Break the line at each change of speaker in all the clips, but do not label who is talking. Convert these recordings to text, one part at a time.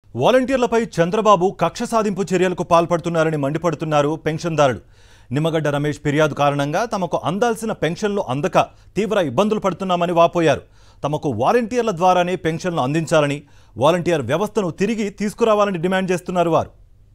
వాలంటీర్లపై చంద్రబాబు కక్ష సాధింపు చర్యలకు పాల్పడుతున్నారని మండిపడుతున్నారు పెన్షన్దారులు నిమ్మగడ్డ రమేష్ ఫిర్యాదు కారణంగా తమకు అందాల్సిన పెన్షన్లు అందక తీవ్ర ఇబ్బందులు పడుతున్నామని వాపోయారు తమకు వాలంటీర్ల ద్వారానే పెన్షన్లు అందించాలని వాలంటీర్ వ్యవస్థను తిరిగి తీసుకురావాలని డిమాండ్ చేస్తున్నారు వారు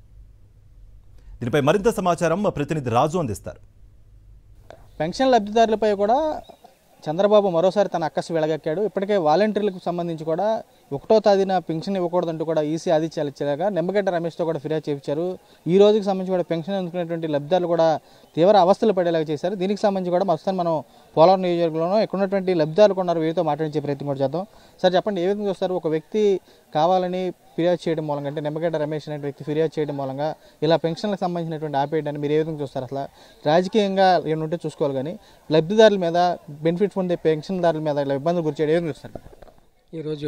దీనిపై మరింత సమాచారం మా ప్రతినిధి రాజు అందిస్తారు
పెన్షన్ లబ్ధిదారులపై కూడా చంద్రబాబు మరోసారి తన అక్కసు వెలగక్కాడు ఇప్పటికే వాలంటీర్లకు సంబంధించి కూడా ఒకటో తేదీన పెన్షన్ ఇవ్వకూడదంటూ కూడా ఈసీ ఆదిత్యాలు ఇచ్చాక నిమ్మగడ్డ రమేష్తో కూడా ఫిర్యాదు చేయించారు ఈ రోజుకి సంబంధించి కూడా పెన్షన్ అందుకునేటువంటి లబ్ధిదారులు కూడా తీవ్ర అవస్థలు పడేలాగా చేశారు దీనికి సంబంధించి కూడా మొత్తం మనం పోలవరం నియోజకవర్గంలో ఇక్కడ ఉన్నటువంటి లబ్ధిదారులు ఉన్నారు వీరితో మాట్లాడించే ప్రయత్నం కూడా చేద్దాం సార్ చెప్పండి ఏ విధంగా చూస్తారు ఒక వ్యక్తి కావాలని ఫిర్యాదు చేయడం మూలంగా అంటే నిమ్మగడ్డ రమేష్ అనే వ్యక్తి ఫిర్యాదు చేయడం మూలంగా ఇలా పెన్షన్లకు సంబంధించినటువంటి ఆపేయడాన్ని మీరు ఏ విధంగా చూస్తారు అసలు రాజకీయంగా ఏమైనా ఉంటే చూసుకోవాలి కానీ లబ్ధిదారుల మీద బెనిఫిట్స్ పొందే పెన్షన్దారుల మీద ఇలా ఇబ్బందులు గురి చేయడం ఏ విధంగా చూస్తారు
ఈరోజు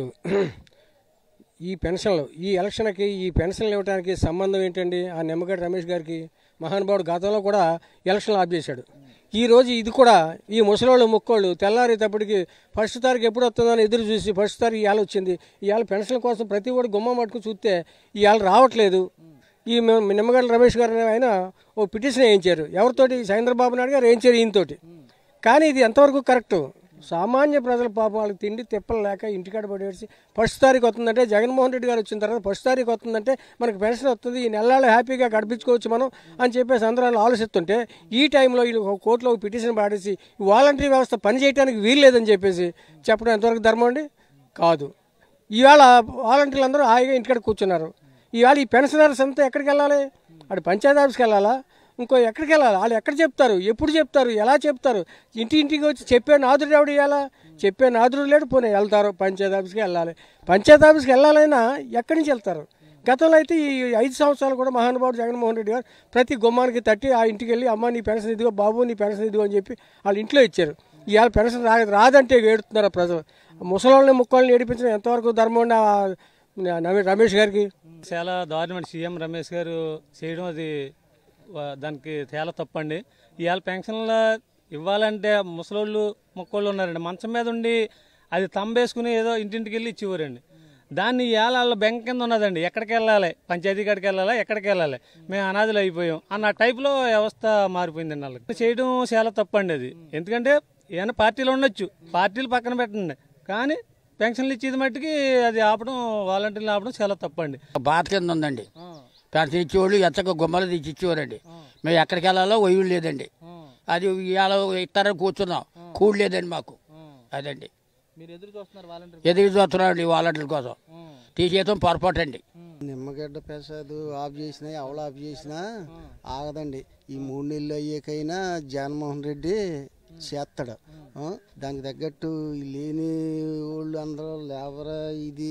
ఈ పెన్షన్లు ఈ ఎలక్షన్కి ఈ పెన్షన్లు ఇవ్వడానికి సంబంధం ఏంటండి ఆ నిమ్మగడ్డ రమేష్ గారికి మహానుభావుడు గతంలో కూడా ఎలక్షన్లు ఆఫ్ చేశాడు ఈ రోజు ఇది కూడా ఈ ముసలోళ్ళు ముక్కోళ్ళు తెల్లారేటప్పటికి ఫస్ట్ తారీఖు ఎప్పుడు వస్తుందని ఎదురు చూసి ఫస్ట్ తారీఖు ఇవాళ వచ్చింది ఇవాళ పెన్షన్ కోసం ప్రతి ఒక్కటి గుమ్మం పట్టుకు చూస్తే ఇవాళ రావట్లేదు ఈ మ- నిమ్మగడ్డ రమేష్ గారు అనే ఆయన ఓ పిటిషన్ వేయించారు ఎవరితోటి చంద్రబాబు నాయుడు గారు వేయించారు ఈయనతోటి కానీ ఇది ఎంతవరకు కరెక్ట్ సామాన్య ప్రజల పాపం వాళ్ళకి తిండి తిప్పలు లేక ఇంటికాడ పడేసి ఫస్ట్ తారీఖు వస్తుందంటే జగన్మోహన్ రెడ్డి గారు వచ్చిన తర్వాత ఫస్ట్ తారీఖు వస్తుందంటే మనకి పెన్షన్ వస్తుంది ఈ నెలలు హ్యాపీగా గడిపించుకోవచ్చు మనం అని చెప్పేసి అందరూ ఆలోచిస్తుంటే ఈ టైంలో వీళ్ళు ఒక కోర్టులో ఒక పిటిషన్ పాడేసి ఈ వాలంటరీ వ్యవస్థ పని చేయడానికి వీల్లేదని చెప్పేసి చెప్పడం ఎంతవరకు ధర్మం అండి కాదు ఇవాళ వాలంటీర్లు అందరూ హాయిగా ఇంటికాడ కూర్చున్నారు ఇవాళ ఈ పెన్షనర్స్ అంతా ఎక్కడికి వెళ్ళాలి అటు పంచాయతీ ఆఫీస్కి వెళ్ళాలా ఇంకో ఎక్కడికి వెళ్ళాలి వాళ్ళు ఎక్కడ చెప్తారు ఎప్పుడు చెప్తారు ఎలా చెప్తారు ఇంటి ఇంటికి వచ్చి చెప్పే నాదుడు ఎవడు ఇవ్వాలా చెప్పే నాదుడు లేడు పోనీ వెళ్తారు పంచాయతీ ఆఫీస్కి వెళ్ళాలి పంచాయతీ ఆఫీస్కి వెళ్ళాలైనా ఎక్కడి నుంచి వెళ్తారు గతంలో అయితే ఈ ఐదు సంవత్సరాలు కూడా మహానుభావుడు జగన్మోహన్ రెడ్డి గారు ప్రతి గుమ్మానికి తట్టి ఆ ఇంటికి వెళ్ళి అమ్మ నీ పెన్షన్ ఇదిగో బాబు నీ పెన్షన్ ఇదిగో అని చెప్పి వాళ్ళ ఇంట్లో ఇచ్చారు ఇవాళ పెన్షన్ రా రాదంటే ఏడుతున్నారు ఆ ప్రజలు ముసలోళ్ళని ముక్కల్ని ఏడిపించడం ఎంతవరకు ధర్మం ఉండి ఆ నవీ- రమేష్ గారికి
చాలా దారుణమైన సీఎం రమేష్ గారు చేయడం అది వా- దానికి చాలా తప్పండి ఇవాళ పెన్షన్లు ఇవ్వాలంటే ముసలోళ్ళు మొక్కోళ్ళు ఉన్నారండి మంచం మీద ఉండి అది తంబేసుకుని ఏదో ఇంటింటికి వెళ్ళి ఇచ్చేవారండి దాన్ని ఇవాళ వాళ్ళ బెంక్ కింద ఉన్నదండి ఎక్కడికి వెళ్ళాలి పంచాయతీ కాడికి వెళ్ళాలా ఎక్కడికి వెళ్ళాలి మేము అనాథులు అయిపోయాం అన్న టైప్లో వ్యవస్థ మారిపోయిందండి వాళ్ళకి చేయడం చాలా తప్పండి అది ఎందుకంటే ఏమైనా పార్టీలు ఉండొచ్చు పార్టీలు పక్కన పెట్టండి కానీ పెన్షన్లు ఇచ్చేది మట్టుకి అది ఆపడం వాలంటీర్లు ఆపడం చాలా తప్పండి
బాధ కింద ఉందండి పెన్షన్ ఇచ్చేవాళ్ళు ఎంతగా గుమ్మలు తెచ్చి ఇచ్చేవారండి మేము ఎక్కడికి వెళ్ళాలో వయ్యుడు లేదండి అది ఇవాళ ఇస్తారని కూర్చున్నాం కూడు లేదండి మాకు అదండి
మీరు ఎదురు చూస్తున్నారు వాలంటీర్
ఎదురు చూస్తున్నాం అండి వాలంటీర్ల కోసం తీసేయటం పొరపాటు అండి
నిమ్మగడ్డ ప్రసాద్ ఆఫ్ చేసినా ఎవరు ఆఫ్ చేసినా ఆగదండి ఈ మూడు నెలలు అయ్యాకైనా జగన్మోహన్ రెడ్డి చేస్తాడు ఆ? దానికి తగ్గట్టు ఈ లేని వాళ్ళు అందరూ లేబర్ ఇది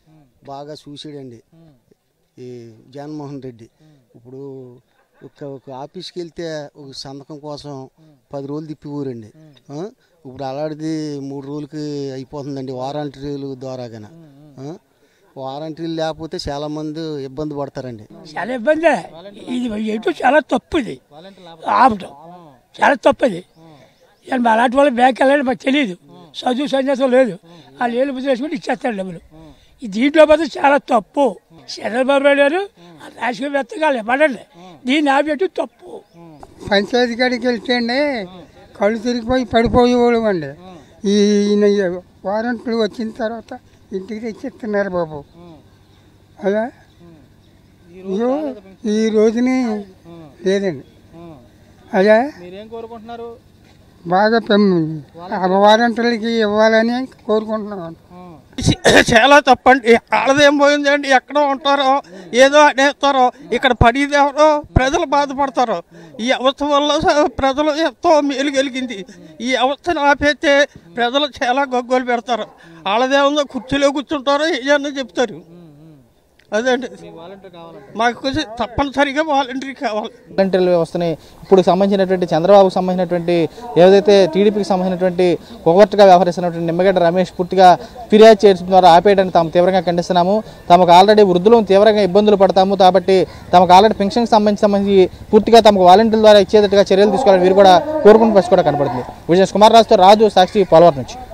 బాగా చూసాడండి ఈ జగన్మోహన్ రెడ్డి ఇప్పుడు ఒక ఒక ఆఫీస్కి వెళ్తే ఒక సంతకం కోసం పది రోజులు తిప్పి ఊరండి ఆ? ఇప్పుడు అలాంటిది మూడు రోజులకి అయిపోతుందండి వారంటీలు ద్వారాగాన ఆ? వారంటీలు లేకపోతే చాలా మంది ఇబ్బంది పడతారండి
చాలా ఇబ్బంది ఇది ఎటు చాలా తప్పు ఇది ఆపటం చాలా తప్పు ఇది ఇక మా అలాంటి వాళ్ళు బ్యాంక్ వెళ్ళాలి మాకు తెలియదు చదువు సన్యాసం లేదు వాళ్ళు ఏళ్ళు బుద్ధి వేసుకుంటే ఇచ్చేస్తారు డబ్బులు ఈ దీంట్లో మాత్రం చాలా తప్పు చంద్రబాబు నాయుడు గారు రాజకీయవేత్తగా ఇవ్వడండి దీన్ని ఆపేటు తప్పు
పంచాయతీ కాడికి వెళ్తే అండి కళ్ళు తిరిగిపోయి పడిపోయేవాళ్ళం అండి ఈ ఈయన వారంట్లు వచ్చిన తర్వాత ఇంటికి తెచ్చిస్తున్నారు బాబు అలా ఇయ్యో, ఈ రోజుని లేదండి అలా
మీరేం కోరుకుంటున్నారు
బాగా పెం వారంట్లకి ఇవ్వాలని కోరుకుంటున్నాను
చాలా తప్పండి వాళ్ళదేం పోయిందండి ఎక్కడ ఉంటారో ఏదో అనేస్తారో ఇక్కడ పడేది ఎవరో ప్రజలు బాధపడతారు ఈ అవస్థ వల్ల స- ప్రజలు ఎంతో మేలు కలిగింది ఈ అవస్థను ఆపేస్తే ప్రజలు చాలా గగ్గోలు పెడతారు వాళ్ళదేముందో కుర్చీలో కూర్చుంటారో ఏదన్నా చెప్తారు అదండి మాకు కొంచెం తప్పనిసరిగా వాలంటరీ కావాలి
వాలంటీర్ వ్యవస్థని ఇప్పుడు సంబంధించినటువంటి చంద్రబాబుకు సంబంధించినటువంటి ఏదైతే టీడీపీకి సంబంధించినటువంటి కొవ్వట్టుగా వ్యవహరిస్తున్నటువంటి నిమ్మగడ్డ రమేష్ పూర్తిగా ఫిర్యాదు చేయడం ద్వారా ఆపేయడానికి తాము తీవ్రంగా ఖండిస్తున్నాము తమకు ఆల్రెడీ వృద్ధులు తీవ్రంగా ఇబ్బందులు పడతాము కాబట్టి తమకు ఆల్రెడీ పెన్షన్కి సంబంధించి సంబంధించి పూర్తిగా తమకు వాలంటీర్ల ద్వారా ఇచ్చేటట్టుగా చర్యలు తీసుకోవాలని వీరు కూడా కోరుకున్న పరిస్థితి కూడా కనపడుతుంది విజయ్ కుమార్ రాజుతో రాజు సాక్షి పోలవరం నుంచి